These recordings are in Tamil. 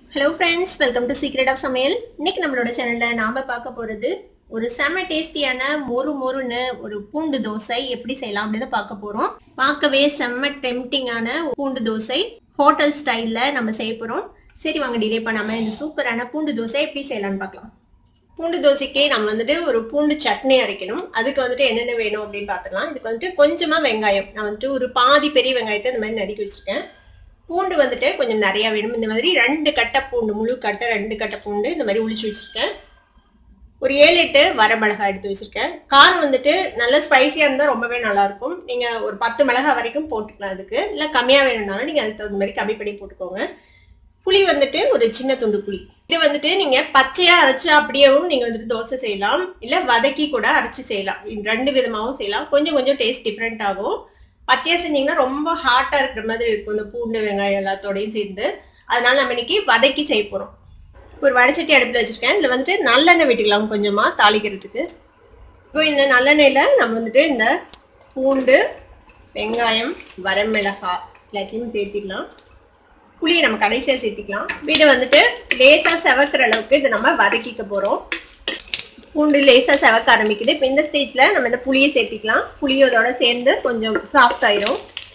hello friends welcome to secret of சமையல் இன்னைக்கு நம்மளோட சேனல்ல நாம பார்க்க போறது ஒரு செம டேஸ்டியான மொறு மொறுன்னு ஒரு பூண்டு தோசை எப்படி செய்யலாம் அப்படின்னு பார்க்க போறோம் பார்க்கவே செம்ம டெம்டிங்கான பூண்டு தோசை ஹோட்டல் ஸ்டைல்ல நம்ம செய்ய போறோம் சரி வாங்க டிலே பண்ணாம இந்த சூப்பரான பூண்டு தோசை எப்படி செய்யலாம்னு பார்க்கலாம் பூண்டு தோசைக்கு நம்ம வந்துட்டு ஒரு பூண்டு சட்னி அரைக்கணும் அதுக்கு வந்துட்டு என்னென்ன வேணும் அப்படின்னு பார்த்துக்கலாம் இதுக்கு வந்துட்டு கொஞ்சமா வெங்காயம் நான் வந்துட்டு ஒரு பாதி பெரிய வெங்காயத்தை இந்த மாதிரி நறுக்கி வச்சிருக்கேன் பூண்டு வந்துட்டு கொஞ்சம் நிறைய வேணும் இந்த மாதிரி ரெண்டு கட்டை பூண்டு முழு கட்டை ரெண்டு கட்டை பூண்டு இந்த மாதிரி உளிச்சு வச்சிருக்கேன் ஒரு ஏழு எட்டு வரமிளகாய் எடுத்து வச்சிருக்கேன் காரம் வந்துட்டு நல்ல ஸ்பைசியா இருந்தா ரொம்பவே நல்லா இருக்கும் நீங்க ஒரு பத்து மிளகாய் வரைக்கும் போட்டுக்கலாம் அதுக்கு இல்ல கம்மியா வேணும்னாலும் நீங்க அதுக்கு தகுந்த மாதிரி கம்மி பண்ணி போட்டுக்கோங்க புளி வந்துட்டு ஒரு சின்ன துண்டு புளி இது வந்துட்டு நீங்க பச்சையா அரைச்சு அப்படியேவும் நீங்க வந்துட்டு தோசை செய்யலாம் இல்ல வதக்கி கூட அரைச்சு செய்யலாம் இது ரெண்டு விதமாவும் செய்யலாம் கொஞ்சம் கொஞ்சம் டேஸ்ட் டிஃப்ரெண்ட் ஆகும் பச்சையா செஞ்சீங்கன்னா ரொம்ப ஹாட்டா இருக்கிற மாதிரி இருக்கும் இந்த பூண்டு வெங்காயம் எல்லாத்தோடையும் சேர்ந்து அதனால நம்ம இன்னைக்கு வதக்கி செய்ய போறோம் ஒரு வடைச்சட்டி அடுப்புல வச்சிருக்கேன் இதுல வந்துட்டு நல்லெண்ணெய் விட்டுக்கலாம் கொஞ்சமா தாளிக்கிறதுக்கு இப்போ இந்த நல்லெண்ணெயில நம்ம வந்துட்டு இந்த பூண்டு வெங்காயம் வரமிளகாய் எல்லாத்தையும் சேர்த்திக்கலாம் புளியை நம்ம கடைசியா சேர்த்திக்கலாம் வீடு வந்துட்டு லேசா செவக்கிற அளவுக்கு இதை நம்ம வதக்கிக்க போறோம் பூண்டு லேசா செவக்க ஆரம்பிக்குது இப்போ இந்த ஸ்டேஜ்ல நம்ம இந்த புளியை சேர்த்திக்கலாம் புளியோட சேர்ந்து கொஞ்சம் சாஃப்ட் ஆயிரும்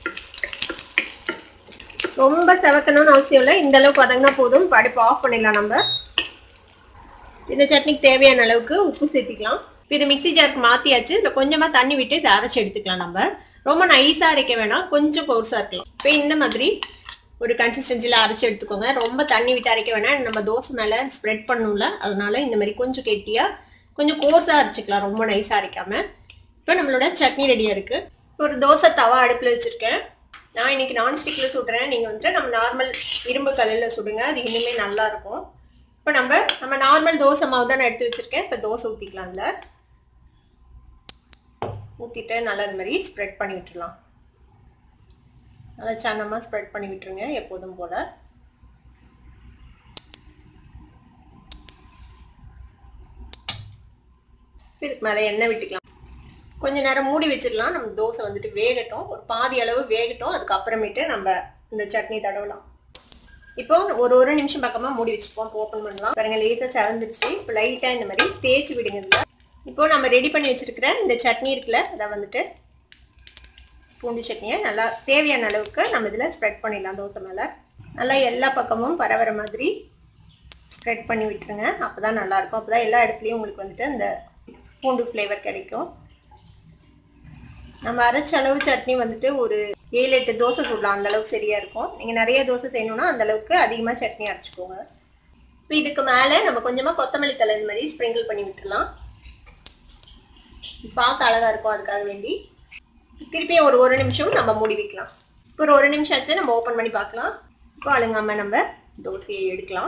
ரொம்ப செவக்கணும்னு அவசியம் இல்லை இந்த அளவுக்கு வதங்கினா போதும் அடுப்பு ஆஃப் பண்ணிடலாம் நம்ம இந்த சட்னிக்கு தேவையான அளவுக்கு உப்பு சேர்த்திக்கலாம் இப்போ இது மிக்சி ஜாருக்கு மாத்தியாச்சு இதில் கொஞ்சமா தண்ணி விட்டு இதை அரைச்சி எடுத்துக்கலாம் நம்ம ரொம்ப நைஸா அரைக்க வேணாம் கொஞ்சம் கோர்ஸா இருக்கலாம் இப்போ இந்த மாதிரி ஒரு கன்சிஸ்டன்சியில் அரைச்சி எடுத்துக்கோங்க ரொம்ப தண்ணி விட்டு அரைக்க வேணாம் நம்ம தோசை மேலே ஸ்ப்ரெட் பண்ணணும்ல அதனால இந்த மாதிரி கொஞ்சம் கெட்டியாக கொஞ்சம் கோர்ஸாக அரைச்சிக்கலாம் ரொம்ப நைஸாக அரைக்காம இப்போ நம்மளோட சட்னி ரெடியாக இருக்கு ஒரு தோசை தவா அடுப்பில் வச்சுருக்கேன் நான் இன்னைக்கு நான்ஸ்டிக்கில் சுடுறேன் நீங்கள் வந்துட்டு நம்ம நார்மல் இரும்பு கல்லில் சுடுங்க அது இன்னுமே நல்லா இருக்கும் இப்போ நம்ம நம்ம நார்மல் தோசை மாவு தான் நான் எடுத்து வச்சுருக்கேன் இப்போ தோசை ஊற்றிக்கலாம் அதில் ஊற்றிட்டு நல்லா இந்த மாதிரி ஸ்ப்ரெட் பண்ணி விட்டுடலாம் நல்லா சன்னமாக ஸ்ப்ரெட் பண்ணி விட்டுருங்க எப்போதும் போல் இதுக்கு மேலே எண்ணெய் விட்டுக்கலாம் கொஞ்ச நேரம் மூடி வச்சிடலாம் நம்ம தோசை வந்துட்டு வேகட்டும் ஒரு பாதி அளவு வேகட்டும் அதுக்கப்புறமேட்டு நம்ம இந்த சட்னி தடவலாம் இப்போ ஒரு ஒரு நிமிஷம் பக்கமா மூடி வச்சுப்போம் ஓப்பன் பண்ணலாம் பாருங்க லேசாக செவந்துருச்சு இப்போ லைட்டாக இந்த மாதிரி தேய்ச்சி விடுங்க இதில் இப்போ நம்ம ரெடி பண்ணி வச்சிருக்கிற இந்த சட்னி இருக்குல்ல அதை வந்துட்டு பூண்டு சட்னியை நல்லா தேவையான அளவுக்கு நம்ம இதில் ஸ்ப்ரெட் பண்ணிடலாம் தோசை மேலே நல்லா எல்லா பக்கமும் பரவற மாதிரி ஸ்ப்ரெட் பண்ணி விட்டுருங்க அப்போ தான் நல்லாயிருக்கும் அப்போ தான் எல்லா இடத்துலையும் உங்களுக்கு வந்துட்டு இந்த பூண்டு ஃப்ளேவர் கிடைக்கும் நம்ம அரைச்ச அளவு சட்னி வந்துட்டு ஒரு ஏழு எட்டு தோசை சுடலாம் அந்த அளவுக்கு சரியா இருக்கும் நீங்க நிறைய தோசை செய்யணும்னா அந்த அளவுக்கு அதிகமா சட்னி அரைச்சிக்கோங்க இப்போ இதுக்கு மேல நம்ம கொஞ்சமா கொத்தமல்லி தலை இந்த மாதிரி ஸ்ப்ரிங்கிள் பண்ணி விட்டுலாம் பார்க்க அழகா இருக்கும் அதுக்காக வேண்டி திருப்பியும் ஒரு ஒரு நிமிஷம் நம்ம மூடி வைக்கலாம் இப்போ ஒரு ஒரு நிமிஷம் ஆச்சு நம்ம ஓப்பன் பண்ணி பார்க்கலாம் இப்போ அழுங்காம நம்ம தோசையை எடுக்கலாம்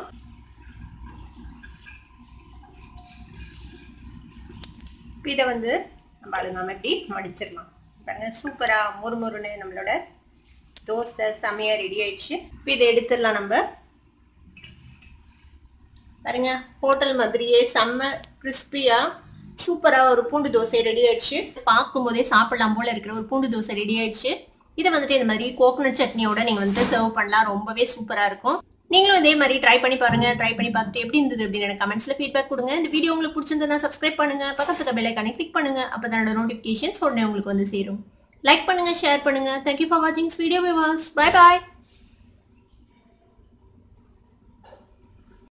இதை வந்து நம்ம அழுங்காம இப்படி மடிச்சிடலாம் பாருங்க சூப்பரா முறுமுறுன்னு நம்மளோட தோசை செமையா ரெடி ஆயிடுச்சு இப்போ இதை எடுத்துடலாம் நம்ம பாருங்க ஹோட்டல் மாதிரியே செம்ம கிறிஸ்பியா சூப்பரா ஒரு பூண்டு தோசை ரெடி ஆயிடுச்சு பார்க்கும் போதே சாப்பிடலாம் போல இருக்கிற ஒரு பூண்டு தோசை ரெடி ஆயிடுச்சு இதை வந்துட்டு இந்த மாதிரி கோகனட் சட்னியோட நீங்க வந்துட்டு சர்வ் பண்ணலாம் ரொம்பவே சூப்பரா இருக்கும் நீங்களும் இதே மாதிரி ட்ரை பண்ணி பாருங்க ட்ரை பண்ணி பார்த்துட்டு எப்படி இருந்தது அப்படின்னு எனக்கு கமெண்ட்ஸ்ல ஃபீட்பேக் கொடுங்க இந்த வீடியோ உங்களுக்கு பிடிச்சிருந்தா சப்ஸ்கிரைப் பண்ணுங்க பக்கத்துல பெல் ஐக்கானை கிளிக் பண்ணுங்க அப்பதான் நோட்டிபிகேஷன்ஸ் உடனே உங்களுக்கு வந்து சேரும் லைக் பண்ணுங்க ஷேர் பண்ணுங்க தேங்க்யூ ஃபார் வாட்சிங் வீடியோ விவாஸ் பை பாய்